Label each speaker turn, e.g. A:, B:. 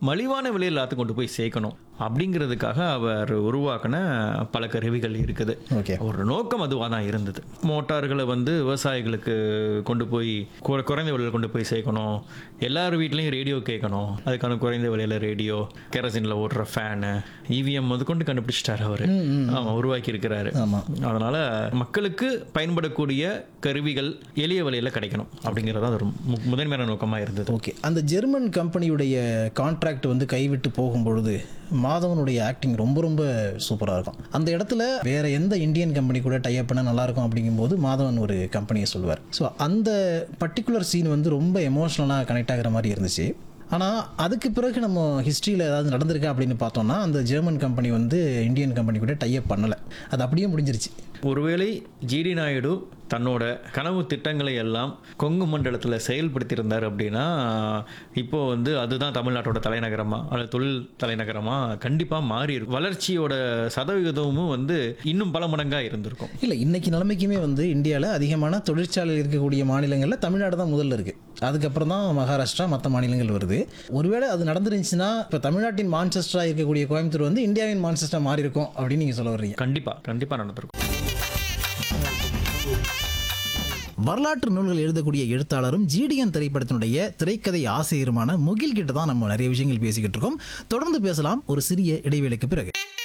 A: மலிவான விலையில் எல்லாத்துக்கும் கொண்டு போய் சேர்க்கணும் அப்படிங்கிறதுக்காக அவர் உருவாக்கின பல கருவிகள் இருக்குது
B: ஓகே
A: ஒரு நோக்கம் அதுவாக தான் இருந்தது மோட்டார்களை வந்து விவசாயிகளுக்கு கொண்டு போய் குற- குறைந்த விலையில் கொண்டு போய் சேர்க்கணும் எல்லார் வீட்லேயும் ரேடியோ கேட்கணும் அதுக்கான குறைந்த விலையில் ரேடியோ கெரசினில் ஓடுற ஃபேனு இவிஎம் அது கொண்டு கண்டுபிடிச்சிட்டாரு அவர் ஆமாம் உருவாக்கி இருக்கிறாரு
B: ஆமாம்
A: அதனால மக்களுக்கு பயன்படக்கூடிய கருவிகள் எளிய விலையில் கிடைக்கணும் அப்படிங்கிறது அது ஒரு மு- முதன்மையான நோக்கமாக இருந்தது
B: ஓகே அந்த ஜெர்மன் கம்பெனியுடைய கான்ட்ராக்ட் வந்து கைவிட்டு போகும்பொழுது மாதவனுடைய ஆக்டிங் ரொம்ப ரொம்ப சூப்பராக இருக்கும் அந்த இடத்துல வேற எந்த இந்தியன் கம்பெனி கூட டைப் பண்ண நல்லா இருக்கும் அப்படிங்கும்போது மாதவன் ஒரு கம்பெனியை சொல்லுவார் ஸோ அந்த பர்டிகுலர் சீன் வந்து ரொம்ப எமோஷ்னலாக கனெக்ட் ஆகிற மாதிரி இருந்துச்சு ஆனால் அதுக்கு பிறகு நம்ம ஹிஸ்ட்ரியில் ஏதாவது நடந்திருக்கா அப்படின்னு பார்த்தோம்னா அந்த ஜெர்மன் கம்பெனி வந்து இந்தியன் கம்பெனி கூட டைப் பண்ணலை அது அப்படியே முடிஞ்சிருச்சு
A: ஒருவேளை ஜிடி நாயுடு தன்னோட கனவு திட்டங்களை எல்லாம் கொங்கு மண்டலத்தில் செயல்படுத்தியிருந்தார் அப்படின்னா இப்போ வந்து அதுதான் தமிழ்நாட்டோட தலைநகரமா அல்லது தொழில் தலைநகரமா கண்டிப்பாக மாறி இருக்கும் வளர்ச்சியோட சதவிகிதமும் வந்து இன்னும் பல மடங்காக இருந்திருக்கும்
B: இல்லை இன்னைக்கு நிலைமைக்குமே வந்து இந்தியாவில் அதிகமான தொழிற்சாலை இருக்கக்கூடிய மாநிலங்களில் தமிழ்நாடு தான் முதல்ல இருக்குது அதுக்கப்புறம் தான் மகாராஷ்டிரா மற்ற மாநிலங்கள் வருது ஒருவேளை அது நடந்துருந்துச்சுன்னா இப்போ தமிழ்நாட்டின் மான்செஸ்டராக இருக்கக்கூடிய கோயம்புத்தூர் வந்து இந்தியாவின் மான்செஸ்டர் மாறி இருக்கும் அப்படின்னு நீங்கள் சொல்ல வர்றீங்க
A: கண்டிப்பாக கண்டிப்பாக நடந்திருக்கும்
B: வரலாற்று நூல்கள் எழுதக்கூடிய எழுத்தாளரும் ஜிடிஎன் திரைப்படத்தினுடைய திரைக்கதை ஆசிரியருமான முகில் கிட்ட தான் நம்ம நிறைய விஷயங்கள் பேசிக்கிட்டு இருக்கோம் தொடர்ந்து பேசலாம் ஒரு சிறிய இடைவேளைக்கு பிறகு